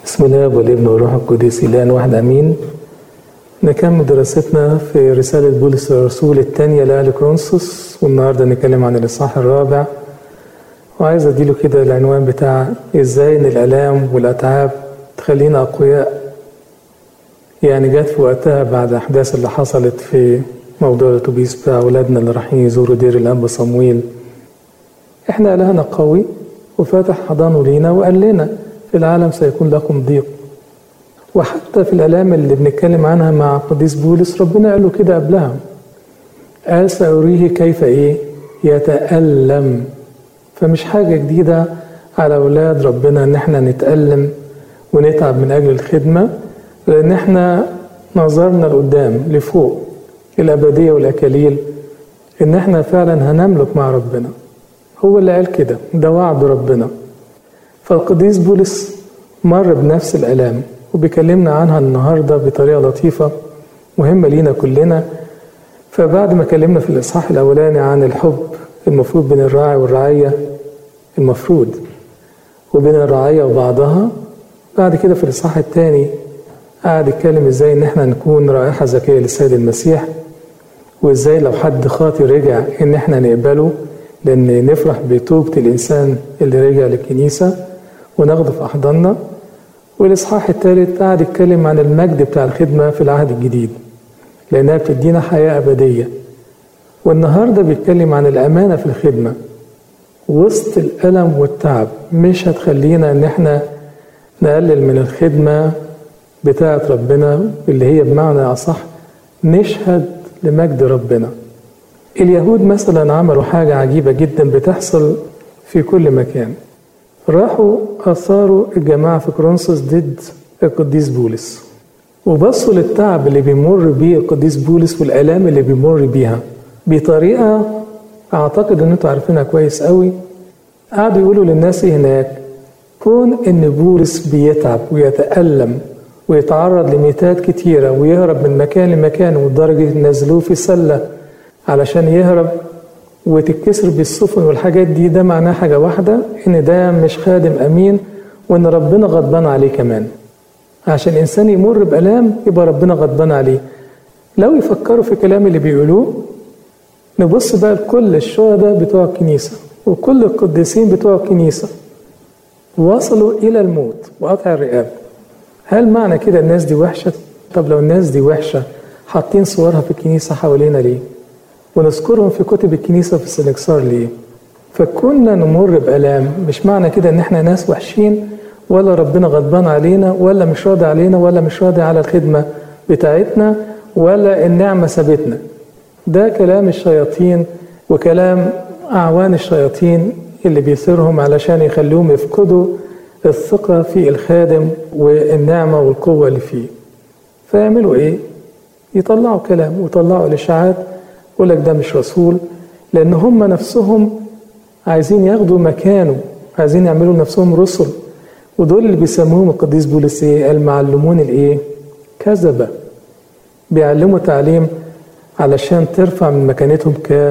بسم الله والابن والروح القدس الان واحد امين نكمل دراستنا في رسالة بولس الرسول الثانية لأهل كرونسوس والنهاردة نتكلم عن الإصحاح الرابع وعايز أديله كده العنوان بتاع إزاي إن الآلام والأتعاب تخلينا أقوياء يعني جت في وقتها بعد الأحداث اللي حصلت في موضوع الأتوبيس بتاع أولادنا اللي رايحين يزوروا دير الأنبا صمويل إحنا إلهنا قوي وفاتح حضانه لينا وقال لنا في العالم سيكون لكم ضيق وحتى في الآلام اللي بنتكلم عنها مع قديس بولس ربنا قال له كده قبلها قال سأريه كيف إيه يتألم فمش حاجة جديدة على أولاد ربنا إن إحنا نتألم ونتعب من أجل الخدمة لأن إحنا نظرنا لقدام لفوق الأبدية والأكاليل إن إحنا فعلا هنملك مع ربنا هو اللي قال كده ده وعد ربنا فالقديس بولس مر بنفس الآلام وبيكلمنا عنها النهارده بطريقه لطيفه مهمه لينا كلنا فبعد ما كلمنا في الاصحاح الاولاني عن الحب المفروض بين الراعي والرعيه المفروض وبين الرعيه وبعضها بعد كده في الاصحاح الثاني قعد يتكلم ازاي ان احنا نكون رائحه ذكيه للسيد المسيح وازاي لو حد خاطي رجع ان احنا نقبله لان نفرح بتوبه الانسان اللي رجع للكنيسه وناخده في احضاننا والإصحاح الثالث قاعد يتكلم عن المجد بتاع الخدمة في العهد الجديد لأنها بتدينا حياة أبدية والنهاردة بيتكلم عن الأمانة في الخدمة وسط الألم والتعب مش هتخلينا إن إحنا نقلل من الخدمة بتاعة ربنا اللي هي بمعنى أصح نشهد لمجد ربنا اليهود مثلا عملوا حاجة عجيبة جدا بتحصل في كل مكان راحوا أثاروا الجماعة في كرونسوس ضد القديس بولس وبصوا للتعب اللي بيمر بيه القديس بولس والآلام اللي بيمر بيها بطريقة أعتقد إن أنتوا عارفينها كويس قوي قعدوا يقولوا للناس هناك كون إن بولس بيتعب ويتألم ويتعرض لميتات كتيرة ويهرب من مكان لمكان ولدرجة ينزلوه في سلة علشان يهرب وتتكسر بالسفن والحاجات دي ده معناه حاجة واحدة إن ده مش خادم أمين وإن ربنا غضبان عليه كمان عشان الإنسان يمر بألام يبقى ربنا غضبان عليه لو يفكروا في الكلام اللي بيقولوه نبص بقى لكل الشهداء بتوع الكنيسة وكل القديسين بتوع الكنيسة وصلوا إلى الموت وقطع الرقاب هل معنى كده الناس دي وحشة؟ طب لو الناس دي وحشة حاطين صورها في الكنيسة حوالينا ليه؟ ونذكرهم في كتب الكنيسة في السنكسار ليه فكنا نمر بألام مش معنى كده ان احنا ناس وحشين ولا ربنا غضبان علينا ولا مش راضي علينا ولا مش راضي على الخدمة بتاعتنا ولا النعمة سابتنا ده كلام الشياطين وكلام أعوان الشياطين اللي بيثيرهم علشان يخليهم يفقدوا الثقة في الخادم والنعمة والقوة اللي فيه فيعملوا ايه؟ يطلعوا كلام ويطلعوا الإشاعات يقول لك ده مش رسول لان هم نفسهم عايزين ياخدوا مكانه عايزين يعملوا نفسهم رسل ودول اللي بيسموهم القديس بولس ايه المعلمون الايه كذبة بيعلموا تعليم علشان ترفع من مكانتهم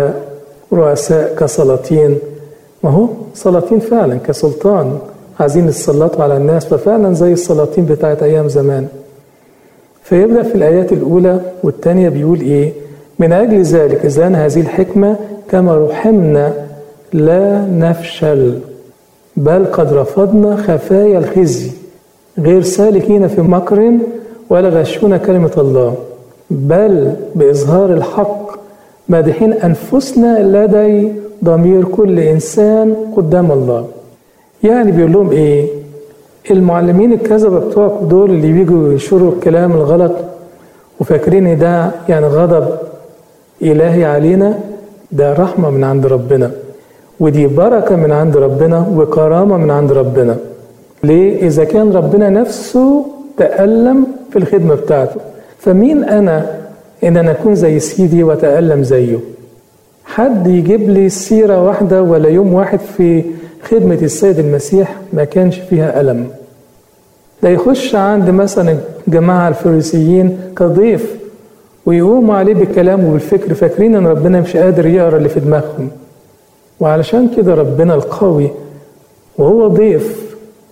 كرؤساء كسلاطين ما هو سلاطين فعلا كسلطان عايزين يتسلطوا على الناس ففعلا زي السلاطين بتاعت ايام زمان فيبدأ في الآيات الأولى والثانية بيقول إيه من أجل ذلك إذ لنا هذه الحكمة كما رحمنا لا نفشل بل قد رفضنا خفايا الخزي غير سالكين في مكر ولا غشون كلمة الله بل بإظهار الحق مادحين أنفسنا لدي ضمير كل إنسان قدام الله يعني بيقول لهم إيه المعلمين الكذبة بتوعكم دول اللي بيجوا ينشروا الكلام الغلط وفاكرين ده يعني غضب إلهي علينا ده رحمة من عند ربنا ودي بركة من عند ربنا وكرامة من عند ربنا ليه؟ إذا كان ربنا نفسه تألم في الخدمة بتاعته فمين أنا إن أنا أكون زي سيدي وأتألم زيه حد يجيب لي سيرة واحدة ولا يوم واحد في خدمة السيد المسيح ما كانش فيها ألم ده يخش عند مثلا جماعة الفريسيين كضيف ويقوموا عليه بالكلام وبالفكر فاكرين ان ربنا مش قادر يقرا اللي في دماغهم وعلشان كده ربنا القوي وهو ضيف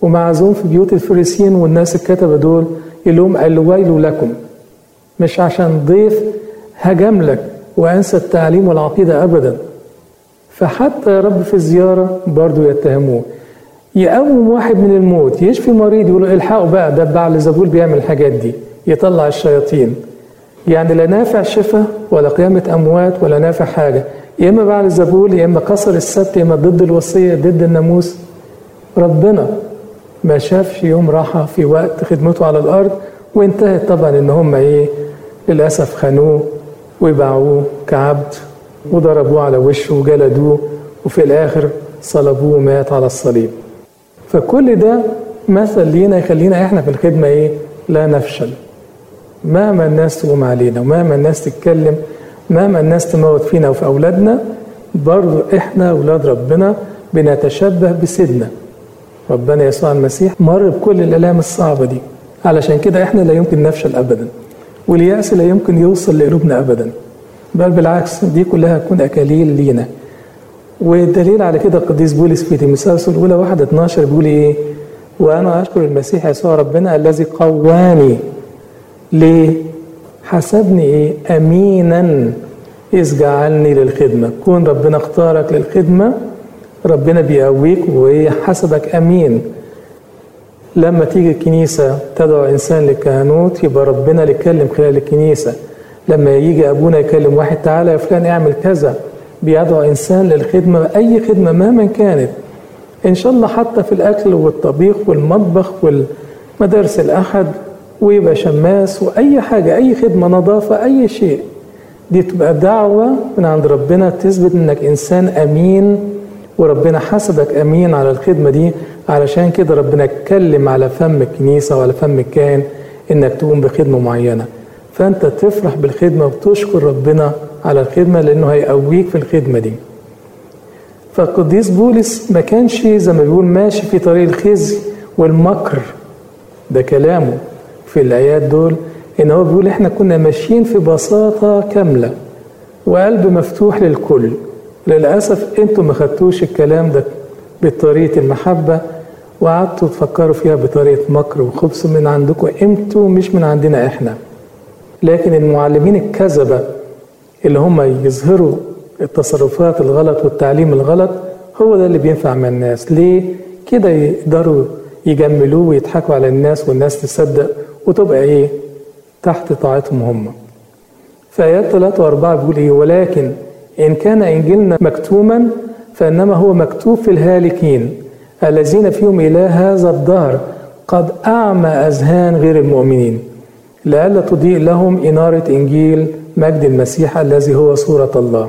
ومعزوم في بيوت الفريسيين والناس الكتبة دول يقول لهم الويل لكم مش عشان ضيف هجم لك وأنسى التعليم والعقيدة أبدا فحتى يا رب في الزيارة برضو يتهموه يقوم واحد من الموت يشفي مريض يقولوا الحقوا بقى ده بعل زبول بيعمل الحاجات دي يطلع الشياطين يعني لا نافع شفاء ولا قيامة أموات ولا نافع حاجة يا إما بعل الزبول يا إما كسر السبت يا إما ضد الوصية ضد الناموس ربنا ما شافش يوم راحة في وقت خدمته على الأرض وانتهت طبعا إن هم إيه للأسف خانوه وباعوه كعبد وضربوه على وشه وجلدوه وفي الآخر صلبوه ومات على الصليب فكل ده مثل لينا يخلينا احنا في الخدمة ايه لا نفشل مهما الناس تقوم علينا ومهما الناس تتكلم مهما الناس تموت فينا وفي أولادنا برضو احنا أولاد ربنا بنتشبه بسيدنا ربنا يسوع المسيح مر بكل الآلام الصعبة دي علشان كده احنا لا يمكن نفشل أبدا واليأس لا يمكن يوصل لقلوبنا أبدا بل بالعكس دي كلها تكون أكاليل لينا والدليل على كده القديس بولس في تيموثاوس الاولى 1 12 بيقول ايه؟ وانا اشكر المسيح يسوع ربنا الذي قواني ليه؟ حسبني ايه؟ امينا اذ جعلني للخدمه، كون ربنا اختارك للخدمه ربنا بيقويك وحسبك امين. لما تيجي الكنيسه تدعو انسان للكهنوت يبقى ربنا اللي يتكلم خلال الكنيسه. لما يجي ابونا يكلم واحد تعالى يا فلان اعمل كذا بيدعو إنسان للخدمة أي خدمة مهما كانت إن شاء الله حتى في الأكل والطبيخ والمطبخ والمدارس الأحد ويبقى شماس وأي حاجة أي خدمة نظافة أي شيء دي تبقى دعوة من عند ربنا تثبت إنك إنسان أمين وربنا حسبك أمين على الخدمة دي علشان كده ربنا اتكلم على فم الكنيسة وعلى فم الكاهن إنك تقوم بخدمة معينة فأنت تفرح بالخدمة وتشكر ربنا على الخدمة لأنه هيقويك في الخدمة دي فالقديس بولس ما كانش زي ما بيقول ماشي في طريق الخزي والمكر ده كلامه في الآيات دول إن هو بيقول إحنا كنا ماشيين في بساطة كاملة وقلب مفتوح للكل للأسف أنتوا ما خدتوش الكلام ده بطريقة المحبة وقعدتوا تفكروا فيها بطريقة مكر وخبث من عندكم أنتوا مش من عندنا إحنا لكن المعلمين الكذبة اللي هم يظهروا التصرفات الغلط والتعليم الغلط هو ده اللي بينفع مع الناس ليه كده يقدروا يجملوه ويضحكوا على الناس والناس تصدق وتبقى ايه تحت طاعتهم هم في آيات 3 و4 بيقول ايه ولكن إن كان إنجيلنا مكتوما فإنما هو مكتوب في الهالكين الذين فيهم إله هذا الدهر قد أعمى أذهان غير المؤمنين لئلا تضيء لهم إنارة إنجيل مجد المسيح الذي هو صورة الله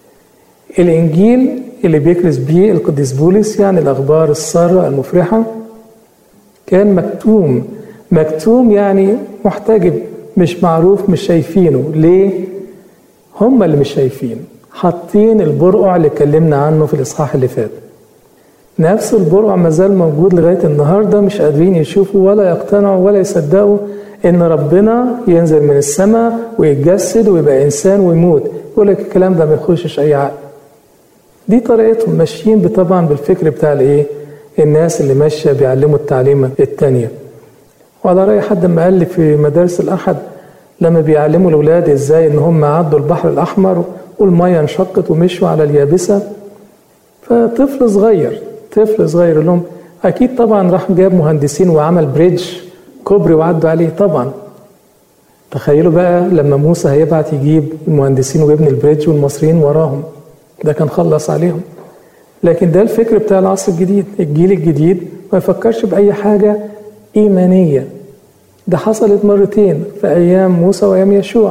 الإنجيل اللي بيكرز بيه القديس بولس يعني الأخبار السارة المفرحة كان مكتوم مكتوم يعني محتجب مش معروف مش شايفينه ليه؟ هم اللي مش شايفين حاطين البرقع اللي اتكلمنا عنه في الإصحاح اللي فات نفس البرقع مازال موجود لغاية النهاردة مش قادرين يشوفوا ولا يقتنعوا ولا يصدقوا ان ربنا ينزل من السماء ويتجسد ويبقى انسان ويموت يقول لك الكلام ده ما يخشش اي عقل دي طريقتهم ماشيين طبعا بالفكر بتاع الايه الناس اللي ماشيه بيعلموا التعليم التانية وعلى راي حد ما قال لي في مدارس الاحد لما بيعلموا الاولاد ازاي ان هم عدوا البحر الاحمر والميه انشقت ومشوا على اليابسه فطفل صغير طفل صغير لهم اكيد طبعا راح جاب مهندسين وعمل بريدج كوبري وعدوا عليه طبعا تخيلوا بقى لما موسى هيبعت يجيب المهندسين ويبني البريدج والمصريين وراهم ده كان خلص عليهم لكن ده الفكر بتاع العصر الجديد الجيل الجديد ما يفكرش بأي حاجة إيمانية ده حصلت مرتين في أيام موسى وأيام يشوع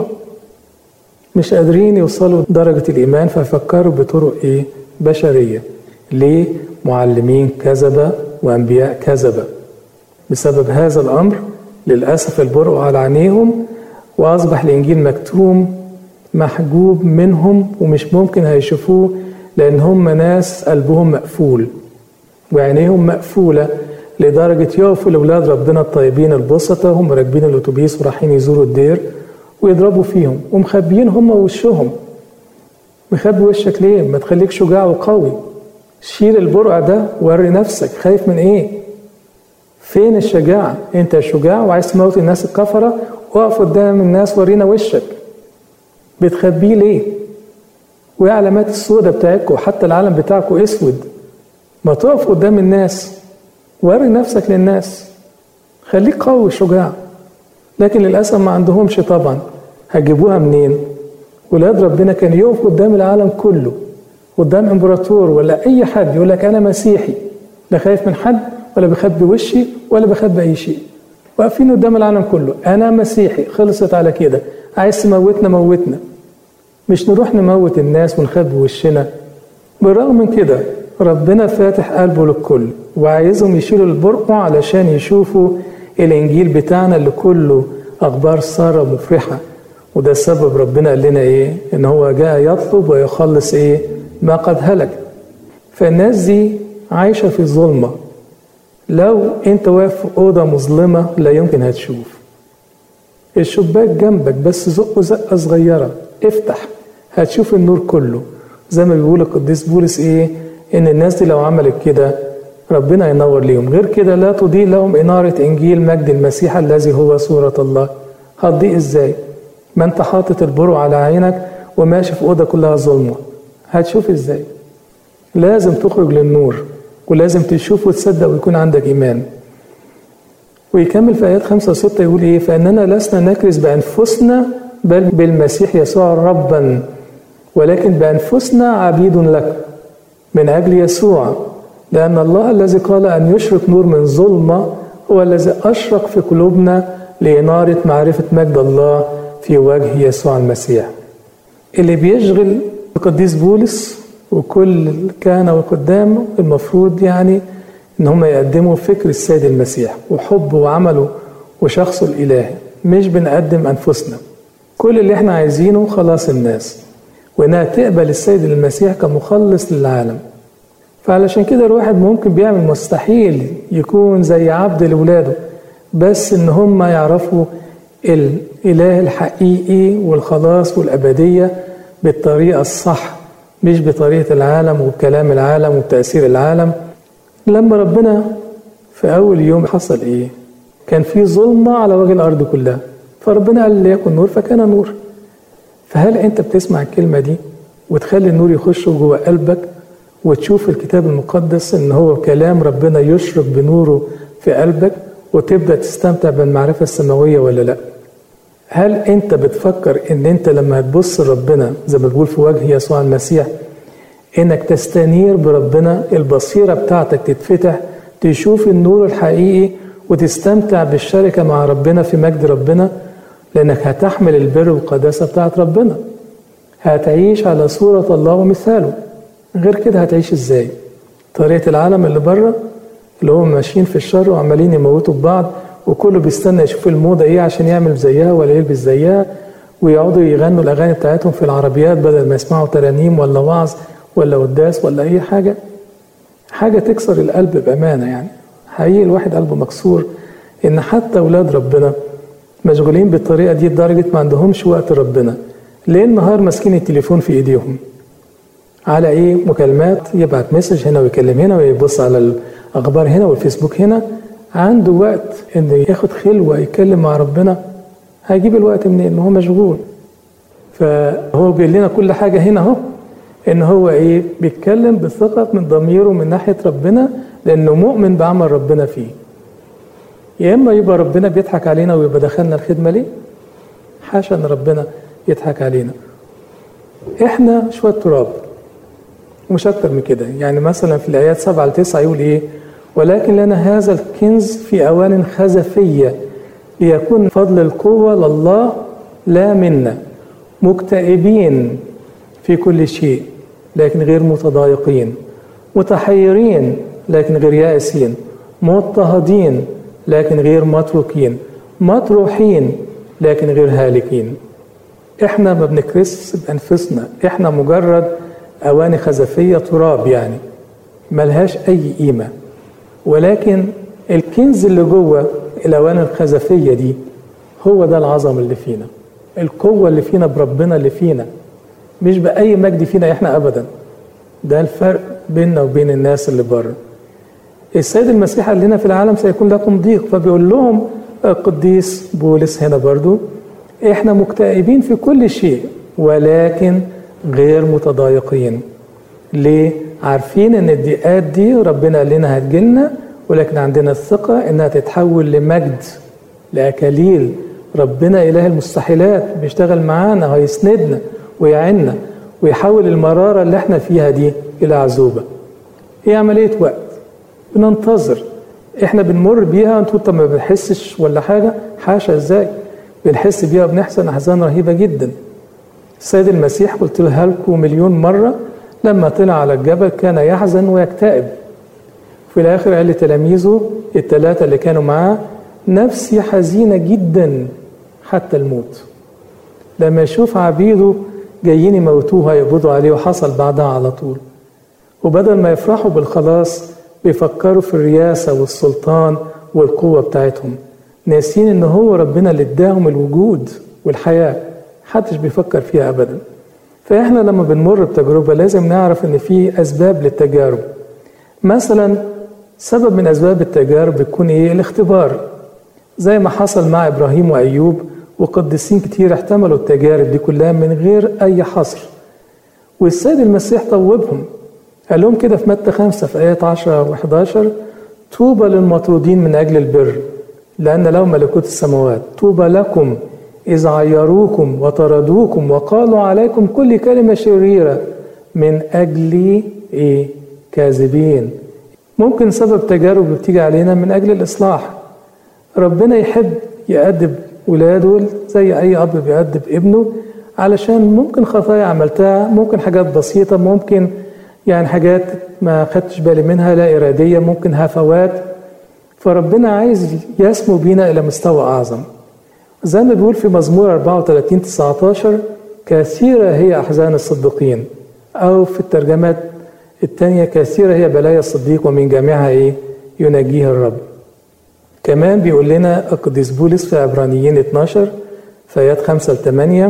مش قادرين يوصلوا درجة الإيمان فيفكروا بطرق إيه بشرية ليه معلمين كذبة وأنبياء كذبة بسبب هذا الأمر للأسف البرق على عينيهم وأصبح الإنجيل مكتوم محجوب منهم ومش ممكن هيشوفوه لأن هم ناس قلبهم مقفول وعينيهم مقفولة لدرجة يقفوا لأولاد ربنا الطيبين البسطة هم راكبين الأتوبيس ورايحين يزوروا الدير ويضربوا فيهم ومخبيين هم وشهم مخبي وشك ليه؟ ما تخليك شجاع وقوي شيل البرقع ده وري نفسك خايف من ايه؟ فين الشجاعة انت شجاع وعايز تموت الناس الكفرة واقف قدام الناس ورينا وشك بتخبيه ليه وايه علامات السودة بتاعتكم حتى العالم بتاعكم اسود ما تقف قدام الناس وري نفسك للناس خليك قوي شجاع لكن للأسف ما عندهمش طبعا هتجيبوها منين ولاد ربنا كان يقف قدام العالم كله قدام امبراطور ولا اي حد يقول لك انا مسيحي لا خايف من حد ولا بخبي وشي ولا بخبي اي شيء واقفين قدام العالم كله انا مسيحي خلصت على كده عايز تموتنا موتنا مش نروح نموت الناس ونخبي وشنا بالرغم من كده ربنا فاتح قلبه للكل وعايزهم يشيلوا البرقع علشان يشوفوا الانجيل بتاعنا اللي كله اخبار ساره مفرحه وده السبب ربنا قال لنا ايه ان هو جاء يطلب ويخلص ايه ما قد هلك فالناس دي عايشه في ظلمه لو انت واقف في اوضه مظلمه لا يمكن هتشوف الشباك جنبك بس زقه زقه صغيره افتح هتشوف النور كله زي ما بيقول القديس بولس ايه ان الناس دي لو عملت كده ربنا ينور ليهم غير كده لا تضيء لهم إنارة إنجيل مجد المسيح الذي هو صورة الله هتضيء إزاي ما أنت حاطط البرو على عينك وماشي في أوضة كلها ظلمة هتشوف إزاي لازم تخرج للنور ولازم تشوف وتصدق ويكون عندك إيمان ويكمل في آيات خمسة وستة يقول إيه فإننا لسنا نكرز بأنفسنا بل بالمسيح يسوع ربا ولكن بأنفسنا عبيد لك من أجل يسوع لأن الله الذي قال أن يشرق نور من ظلمة هو الذي أشرق في قلوبنا لإنارة معرفة مجد الله في وجه يسوع المسيح اللي بيشغل القديس بولس وكل الكهنة والقدام المفروض يعني إن هم يقدموا فكر السيد المسيح وحبه وعمله وشخصه الإلهي مش بنقدم أنفسنا كل اللي احنا عايزينه خلاص الناس وإنها تقبل السيد المسيح كمخلص للعالم فعلشان كده الواحد ممكن بيعمل مستحيل يكون زي عبد لولاده بس ان هم يعرفوا الاله الحقيقي والخلاص والابديه بالطريقه الصح مش بطريقه العالم وبكلام العالم وبتاثير العالم لما ربنا في اول يوم حصل ايه كان في ظلمه على وجه الارض كلها فربنا قال ليكن نور فكان نور فهل انت بتسمع الكلمه دي وتخلي النور يخش جوه قلبك وتشوف الكتاب المقدس ان هو كلام ربنا يشرق بنوره في قلبك وتبدا تستمتع بالمعرفه السماويه ولا لا هل انت بتفكر ان انت لما تبص لربنا زي ما بيقول في وجه يسوع المسيح انك تستنير بربنا البصيره بتاعتك تتفتح تشوف النور الحقيقي وتستمتع بالشركه مع ربنا في مجد ربنا لانك هتحمل البر والقداسه بتاعت ربنا هتعيش على صوره الله ومثاله غير كده هتعيش ازاي طريقة العالم اللي بره اللي هم ماشيين في الشر وعمالين يموتوا ببعض وكله بيستنى يشوف الموضة ايه عشان يعمل زيها ولا يلبس زيها ويقعدوا يغنوا الأغاني بتاعتهم في العربيات بدل ما يسمعوا ترانيم ولا وعظ ولا قداس ولا أي حاجة حاجة تكسر القلب بأمانة يعني حقيقي الواحد قلبه مكسور إن حتى أولاد ربنا مشغولين بالطريقة دي لدرجة ما عندهمش وقت ربنا ليل نهار ماسكين التليفون في إيديهم على ايه مكالمات يبعت مسج هنا ويكلم هنا ويبص على الاخبار هنا والفيسبوك هنا عنده وقت انه ياخد خلوه يتكلم مع ربنا هيجيب الوقت منين ما هو مشغول فهو بيقول لنا كل حاجه هنا اهو ان هو ايه بيتكلم بثقه من ضميره من ناحيه ربنا لانه مؤمن بعمل ربنا فيه يا اما يبقى ربنا بيضحك علينا ويبقى دخلنا الخدمه ليه حاشا ان ربنا يضحك علينا احنا شويه تراب ومش أكتر من كده يعني مثلا في الآيات 7 ل 9 يقول إيه ولكن لنا هذا الكنز في أوان خزفية ليكون فضل القوة لله لا منا مكتئبين في كل شيء لكن غير متضايقين متحيرين لكن غير يائسين مضطهدين لكن غير متروكين مطروحين لكن غير هالكين احنا ما بنكرس بانفسنا احنا مجرد أواني خزفية تراب يعني ملهاش أي قيمة ولكن الكنز اللي جوه الأواني الخزفية دي هو ده العظم اللي فينا القوة اللي فينا بربنا اللي فينا مش بأي مجد فينا إحنا أبدا ده الفرق بيننا وبين الناس اللي بره السيد المسيح قال لنا في العالم سيكون لكم ضيق فبيقول لهم القديس بولس هنا برضو احنا مكتئبين في كل شيء ولكن غير متضايقين ليه؟ عارفين ان الضيقات دي ربنا قال لنا هتجيلنا ولكن عندنا الثقة انها تتحول لمجد لأكاليل ربنا إله المستحيلات بيشتغل معانا هيسندنا ويعيننا ويحول المرارة اللي احنا فيها دي إلى عزوبة هي عملية وقت بننتظر احنا بنمر بيها انتوا طب ما بنحسش ولا حاجة حاشا ازاي بنحس بيها وبنحزن أحزان رهيبة جدا السيد المسيح قلت لها لكم مليون مرة لما طلع على الجبل كان يحزن ويكتئب في الآخر قال لتلاميذه الثلاثة اللي كانوا معاه نفسي حزينة جدا حتى الموت لما يشوف عبيده جايين يموتوه هيقبضوا عليه وحصل بعدها على طول وبدل ما يفرحوا بالخلاص بيفكروا في الرياسة والسلطان والقوة بتاعتهم ناسين ان هو ربنا اللي اداهم الوجود والحياة محدش بيفكر فيها ابدا فاحنا لما بنمر بتجربة لازم نعرف ان في اسباب للتجارب مثلا سبب من اسباب التجارب بيكون ايه الاختبار زي ما حصل مع ابراهيم وايوب وقديسين كتير احتملوا التجارب دي كلها من غير اي حصر والسيد المسيح طوبهم قال لهم كده في متى خمسة في آيات 10 و11 طوبى للمطرودين من أجل البر لأن لهم ملكوت السماوات طوبى لكم إذ عيروكم وطردوكم وقالوا عليكم كل كلمة شريرة من أجل إيه؟ كاذبين ممكن سبب تجارب بتيجي علينا من أجل الإصلاح ربنا يحب يأدب ولاده زي أي أب بيأدب ابنه علشان ممكن خطايا عملتها ممكن حاجات بسيطة ممكن يعني حاجات ما خدتش بالي منها لا إرادية ممكن هفوات فربنا عايز يسمو بينا إلى مستوى أعظم زي ما بيقول في مزمور 34 19 كثيرة هي أحزان الصديقين أو في الترجمات الثانية كثيرة هي بلايا الصديق ومن جميعها إيه ينجيه الرب كمان بيقول لنا القديس بولس في عبرانيين 12 في آيات 5 ل 8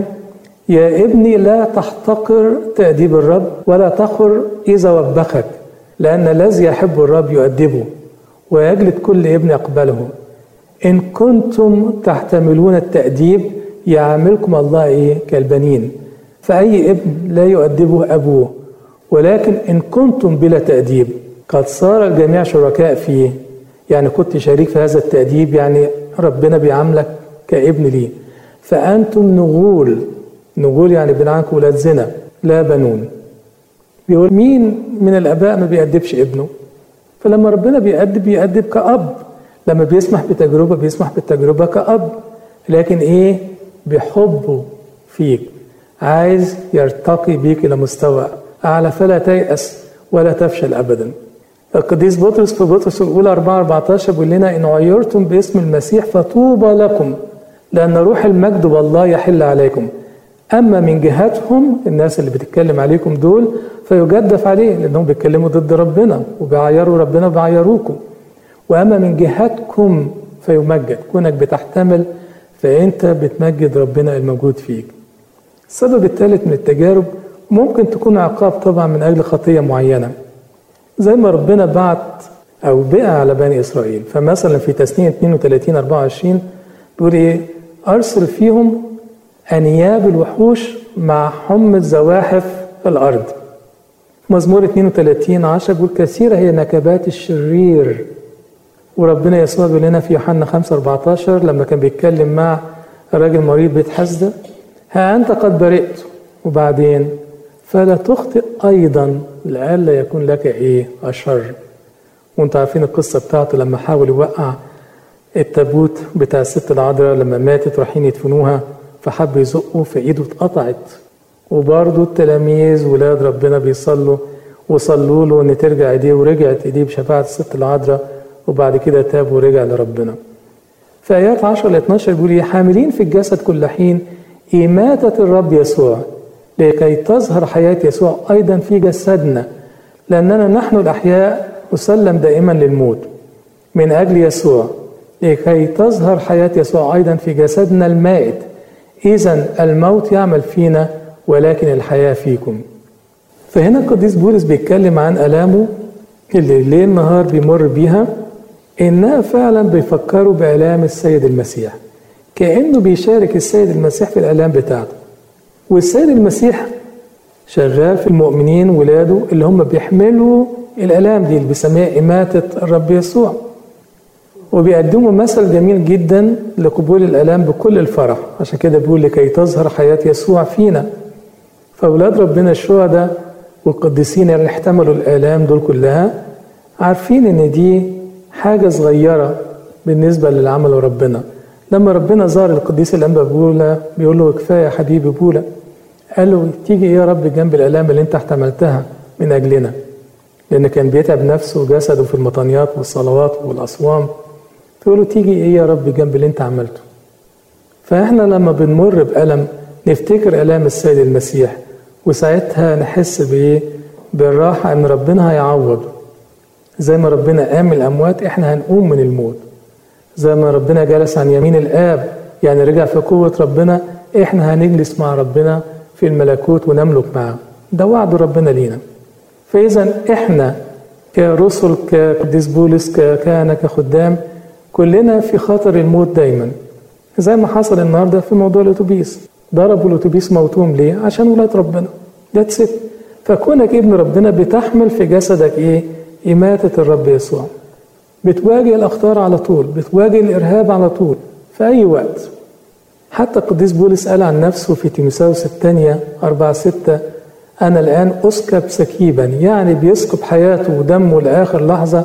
يا ابني لا تحتقر تأديب الرب ولا تخر إذا وبخك لأن الذي يحب الرب يؤدبه ويجلد كل ابن يقبله إن كنتم تحتملون التأديب يعاملكم الله إيه كالبنين فأي ابن لا يؤدبه أبوه ولكن إن كنتم بلا تأديب قد صار الجميع شركاء فيه يعني كنت شريك في هذا التأديب يعني ربنا بيعاملك كابن ليه فأنتم نغول نقول يعني بنعنكم ولاد زنا لا بنون بيقول مين من الاباء ما بيأدبش ابنه فلما ربنا بيأدب بيأدب كأب لما بيسمح بتجربة بيسمح بالتجربة كأب لكن ايه بحبه فيك عايز يرتقي بيك إلى مستوى أعلى فلا تيأس ولا تفشل أبدا القديس بطرس في بطرس الأولى 4 14 بيقول لنا إن عيرتم باسم المسيح فطوبى لكم لأن روح المجد والله يحل عليكم أما من جهتهم الناس اللي بتتكلم عليكم دول فيجدف عليه لأنهم بيتكلموا ضد ربنا وبيعيروا ربنا وبيعيروكم وأما من جهتكم فيمجد كونك بتحتمل فأنت بتمجد ربنا الموجود فيك السبب الثالث من التجارب ممكن تكون عقاب طبعا من أجل خطية معينة زي ما ربنا بعت أو بقى على بني إسرائيل فمثلا في تسنية 32 24 بيقول إيه أرسل فيهم أنياب الوحوش مع حمة زواحف الأرض مزمور 32 10 بيقول كثيرة هي نكبات الشرير وربنا يسوع بيقول لنا في يوحنا 5 14 لما كان بيتكلم مع راجل مريض بيت حسدة ها أنت قد برئت وبعدين فلا تخطئ أيضا لئلا يكون لك إيه أشر وانتوا عارفين القصة بتاعته لما حاول يوقع التابوت بتاع الست العذراء لما ماتت رايحين يدفنوها فحب يزقه فايده اتقطعت وبرضه التلاميذ ولاد ربنا بيصلوا وصلوا له ان ترجع ايديه ورجعت ايديه بشفاعة الست العذراء وبعد كده تاب ورجع لربنا. في ايات 10 ل 12 بيقول ايه حاملين في الجسد كل حين إماتة الرب يسوع لكي تظهر حياة يسوع أيضا في جسدنا لأننا نحن الأحياء نسلم دائما للموت من أجل يسوع لكي تظهر حياة يسوع أيضا في جسدنا المائت إذا الموت يعمل فينا ولكن الحياة فيكم فهنا القديس بولس بيتكلم عن ألامه اللي ليل نهار بيمر بيها إنها فعلا بيفكروا بآلام السيد المسيح كأنه بيشارك السيد المسيح في الآلام بتاعته والسيد المسيح شغال في المؤمنين ولاده اللي هم بيحملوا الآلام دي اللي بيسميها إماتة الرب يسوع وبيقدموا مثل جميل جدا لقبول الآلام بكل الفرح عشان كده بيقول لكي تظهر حياة يسوع فينا فأولاد ربنا الشهداء والقديسين اللي احتملوا الآلام دول كلها عارفين إن دي حاجة صغيرة بالنسبة للي عمله ربنا لما ربنا ظهر القديس الأنبا بولا بيقول له كفاية يا حبيبي بولا قال له تيجي إيه يا رب جنب الآلام اللي أنت احتملتها من أجلنا لأن كان بيتعب نفسه وجسده في المطانيات والصلوات والأصوام فيقول له تيجي إيه يا رب جنب اللي أنت عملته فإحنا لما بنمر بألم نفتكر آلام السيد المسيح وساعتها نحس بإيه بالراحة إن ربنا هيعوض زي ما ربنا قام الأموات إحنا هنقوم من الموت زي ما ربنا جلس عن يمين الآب يعني رجع في قوة ربنا إحنا هنجلس مع ربنا في الملكوت ونملك معاه ده وعد ربنا لينا فإذا إحنا كرسل كقديس بولس ككهنة كخدام كلنا في خطر الموت دايما زي ما حصل النهارده في موضوع الأتوبيس ضربوا الأتوبيس موتوم ليه؟ عشان ولاد ربنا ذاتس ات فكونك ابن ربنا بتحمل في جسدك إيه؟ إماتة الرب يسوع بتواجه الأخطار على طول بتواجه الإرهاب على طول في أي وقت حتى القديس بولس قال عن نفسه في تيموساوس الثانية أربعة ستة أنا الآن أسكب سكيبا يعني بيسكب حياته ودمه لآخر لحظة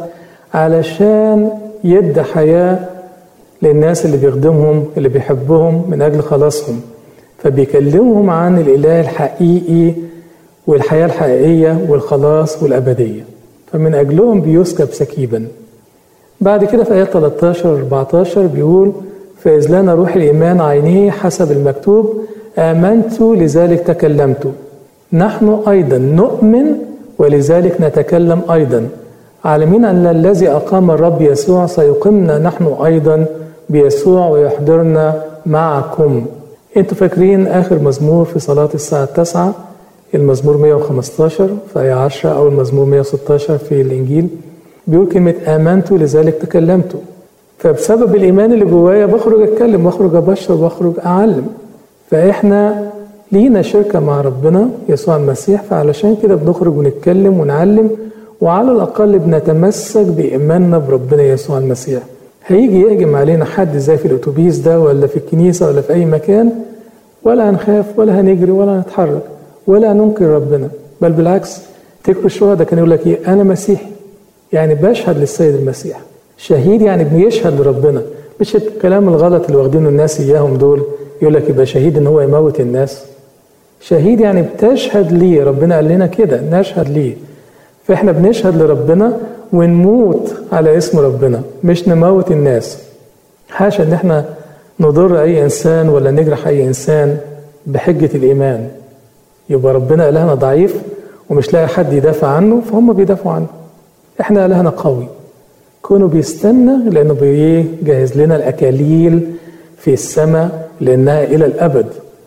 علشان يدي حياة للناس اللي بيخدمهم اللي بيحبهم من أجل خلاصهم فبيكلمهم عن الإله الحقيقي والحياة الحقيقية والخلاص والأبدية فمن أجلهم بيسكب سكيبا بعد كده في آيات 13 و 14 بيقول فإذ لنا روح الإيمان عينيه حسب المكتوب آمنت لذلك تكلمت نحن أيضا نؤمن ولذلك نتكلم أيضا عالمين أن الذي أقام الرب يسوع سيقيمنا نحن أيضا بيسوع ويحضرنا معكم انتوا فاكرين آخر مزمور في صلاة الساعة التاسعة المزمور 115 في آية 10 أو المزمور 116 في الإنجيل بيقول كلمة آمنت لذلك تكلمت فبسبب الإيمان اللي جوايا بخرج أتكلم واخرج أبشر واخرج أعلم فإحنا لينا شركة مع ربنا يسوع المسيح فعلشان كده بنخرج ونتكلم ونعلم وعلى الأقل بنتمسك بإيماننا بربنا يسوع المسيح هيجي يهجم علينا حد زي في الأتوبيس ده ولا في الكنيسة ولا في أي مكان ولا هنخاف ولا هنجري ولا هنتحرك ولا هننكر ربنا بل بالعكس تكبر الشهداء كان يقول لك إيه أنا مسيحي يعني بشهد للسيد المسيح شهيد يعني بيشهد لربنا مش الكلام الغلط اللي واخدينه الناس إياهم دول يقول لك يبقى شهيد إن هو يموت الناس شهيد يعني بتشهد ليه ربنا قال لنا كده نشهد ليه فاحنا بنشهد لربنا ونموت على اسم ربنا مش نموت الناس حاشا ان احنا نضر اي انسان ولا نجرح اي انسان بحجة الايمان يبقى ربنا الهنا ضعيف ومش لاقي حد يدافع عنه فهم بيدافعوا عنه احنا الهنا قوي كونه بيستنى لانه بيجهز لنا الاكاليل في السماء لانها الى الابد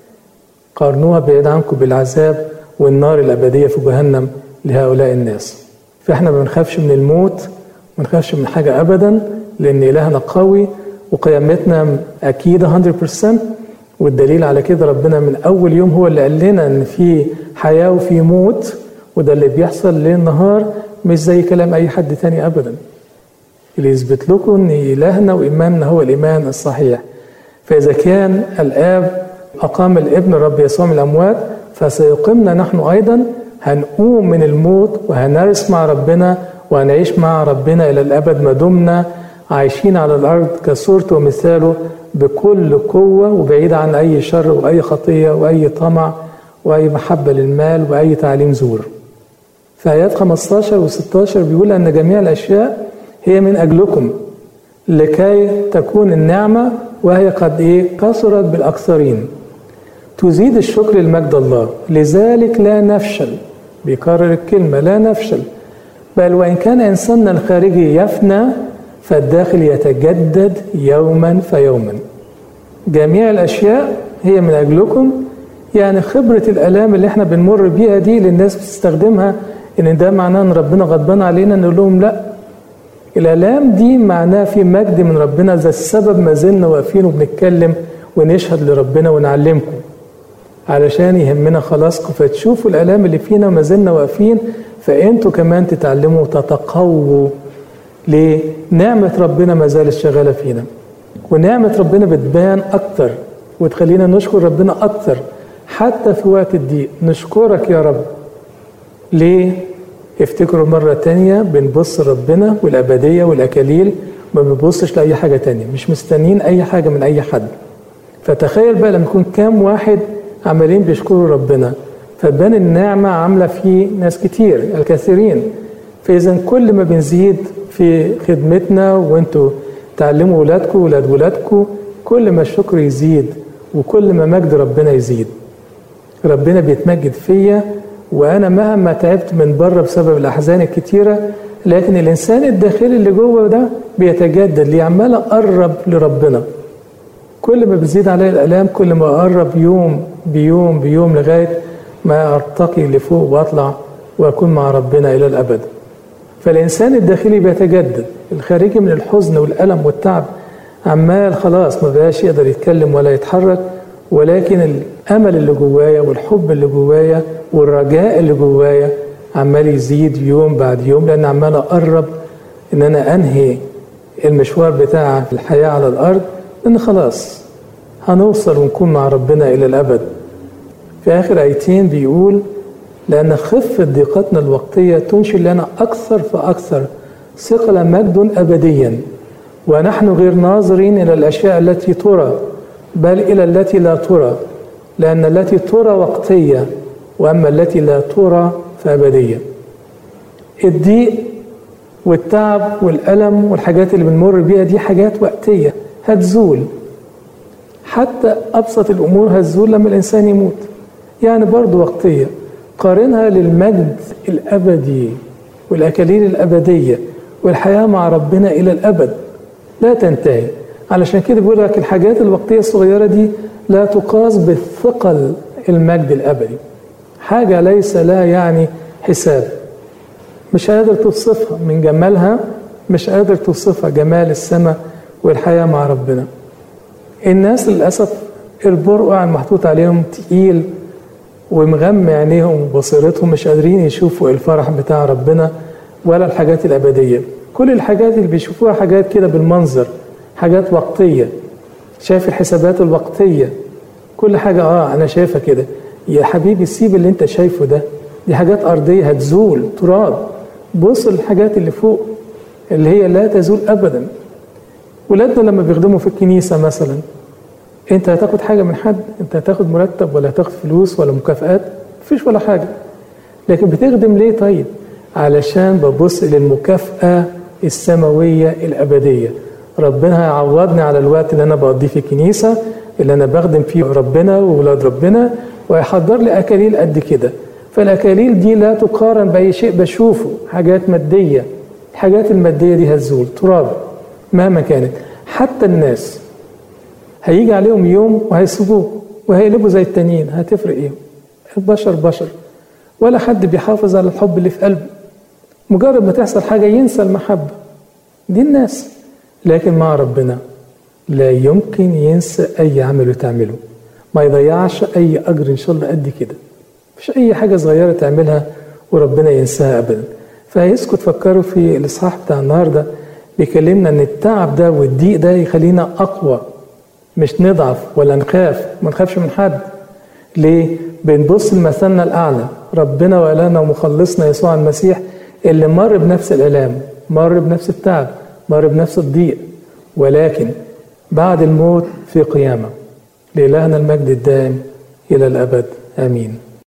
قارنوها بعيد عنكم بالعذاب والنار الابديه في جهنم لهؤلاء الناس فاحنا ما بنخافش من الموت ما بنخافش من حاجه ابدا لان الهنا قوي وقيامتنا اكيد 100% والدليل على كده ربنا من اول يوم هو اللي قال لنا ان في حياه وفي موت وده اللي بيحصل ليل نهار مش زي كلام اي حد تاني ابدا اللي يثبت لكم ان الهنا وايماننا هو الايمان الصحيح فاذا كان الاب اقام الابن الرب يسوع من الاموات فسيقيمنا نحن ايضا هنقوم من الموت وهنرث مع ربنا وهنعيش مع ربنا الى الابد ما دمنا عايشين على الارض كصورته ومثاله بكل قوه وبعيد عن اي شر واي خطيه واي طمع واي محبه للمال واي تعليم زور. في ايات 15 و16 بيقول ان جميع الاشياء هي من اجلكم لكي تكون النعمه وهي قد ايه كثرت بالاكثرين. تزيد الشكر لمجد الله لذلك لا نفشل بيكرر الكلمة لا نفشل بل وإن كان إنساننا الخارجي يفنى فالداخل يتجدد يوما فيوما جميع الأشياء هي من أجلكم يعني خبرة الآلام اللي احنا بنمر بيها دي للناس بتستخدمها ان ده معناه ان ربنا غضبان علينا نقول لهم لا الالام دي معناها في مجد من ربنا ده السبب ما زلنا واقفين وبنتكلم ونشهد لربنا ونعلمكم علشان يهمنا خلاصكم فتشوفوا الالام اللي فينا وما زلنا واقفين فانتوا كمان تتعلموا وتتقووا ليه؟ نعمة ربنا ما زالت شغالة فينا ونعمة ربنا بتبان أكتر وتخلينا نشكر ربنا أكتر حتى في وقت الضيق نشكرك يا رب ليه؟ افتكروا مرة تانية بنبص ربنا والأبدية والأكاليل ما بنبصش لأي حاجة تانية مش مستنيين أي حاجة من أي حد فتخيل بقى لما يكون كام واحد عمالين بيشكروا ربنا فتبان النعمة عاملة في ناس كتير الكثيرين فإذا كل ما بنزيد في خدمتنا وانتوا تعلموا ولادكم ولاد ولادكم كل ما الشكر يزيد وكل ما مجد ربنا يزيد ربنا بيتمجد فيا وانا مهما تعبت من بره بسبب الاحزان الكتيره لكن الانسان الداخلي اللي جوه ده بيتجدد ليه عمال اقرب لربنا كل ما بتزيد عليا الالام كل ما اقرب يوم بيوم بيوم لغايه ما ارتقي لفوق واطلع واكون مع ربنا الى الابد فالإنسان الداخلي بيتجدد الخارجي من الحزن والألم والتعب عمال خلاص ما بقاش يقدر يتكلم ولا يتحرك ولكن الأمل اللي جوايا والحب اللي جوايا والرجاء اللي جوايا عمال يزيد يوم بعد يوم لأن عمال أقرب إن أنا أنهي المشوار بتاع الحياة على الأرض إن خلاص هنوصل ونكون مع ربنا إلى الأبد في آخر آيتين بيقول لأن خفة ضيقتنا الوقتية تنشئ لنا أكثر فأكثر ثقل مجد أبديا ونحن غير ناظرين إلى الأشياء التي ترى بل إلى التي لا ترى لأن التي ترى وقتية وأما التي لا ترى فأبدية الضيق والتعب والألم والحاجات اللي بنمر بيها دي حاجات وقتية هتزول حتى أبسط الأمور هتزول لما الإنسان يموت يعني برضه وقتية قارنها للمجد الأبدي والأكاليل الأبدية والحياة مع ربنا إلى الأبد لا تنتهي علشان كده بيقول لك الحاجات الوقتية الصغيرة دي لا تقاس بالثقل المجد الأبدي حاجة ليس لها يعني حساب مش قادر توصفها من جمالها مش قادر توصفها جمال السماء والحياة مع ربنا الناس للأسف البرقع المحطوط عليهم تقيل ومغمى عينيهم وبصيرتهم مش قادرين يشوفوا الفرح بتاع ربنا ولا الحاجات الأبدية كل الحاجات اللي بيشوفوها حاجات كده بالمنظر حاجات وقتية شايف الحسابات الوقتية كل حاجة اه أنا شايفها كده يا حبيبي سيب اللي أنت شايفه ده دي حاجات أرضية هتزول تراب بص الحاجات اللي فوق اللي هي لا تزول أبدا ولادنا لما بيخدموا في الكنيسة مثلا انت هتاخد حاجة من حد انت هتاخد مرتب ولا هتاخد فلوس ولا مكافآت مفيش ولا حاجة لكن بتخدم ليه طيب علشان ببص للمكافأة السماوية الأبدية ربنا هيعوضني على الوقت اللي أنا بقضيه في الكنيسة اللي أنا بخدم فيه ربنا وولاد ربنا ويحضر لي أكاليل قد كده فالأكاليل دي لا تقارن بأي شيء بشوفه حاجات مادية الحاجات المادية دي هتزول تراب مهما كانت حتى الناس هيجي عليهم يوم وهيسيبوه وهيقلبوا زي التانيين هتفرق ايه البشر بشر ولا حد بيحافظ على الحب اللي في قلبه مجرد ما تحصل حاجة ينسى المحبة دي الناس لكن مع ربنا لا يمكن ينسى أي عمل تعمله ما يضيعش أي أجر إن شاء الله قد كده مش أي حاجة صغيرة تعملها وربنا ينساها أبدا فيسكت فكروا في الإصحاح بتاع النهاردة بيكلمنا إن التعب ده والضيق ده يخلينا أقوى مش نضعف ولا نخاف ما نخافش من حد ليه؟ بنبص لمثلنا الأعلى ربنا وإلهنا ومخلصنا يسوع المسيح اللي مر بنفس الآلام مر بنفس التعب مر بنفس الضيق ولكن بعد الموت في قيامة لإلهنا المجد الدائم إلى الأبد آمين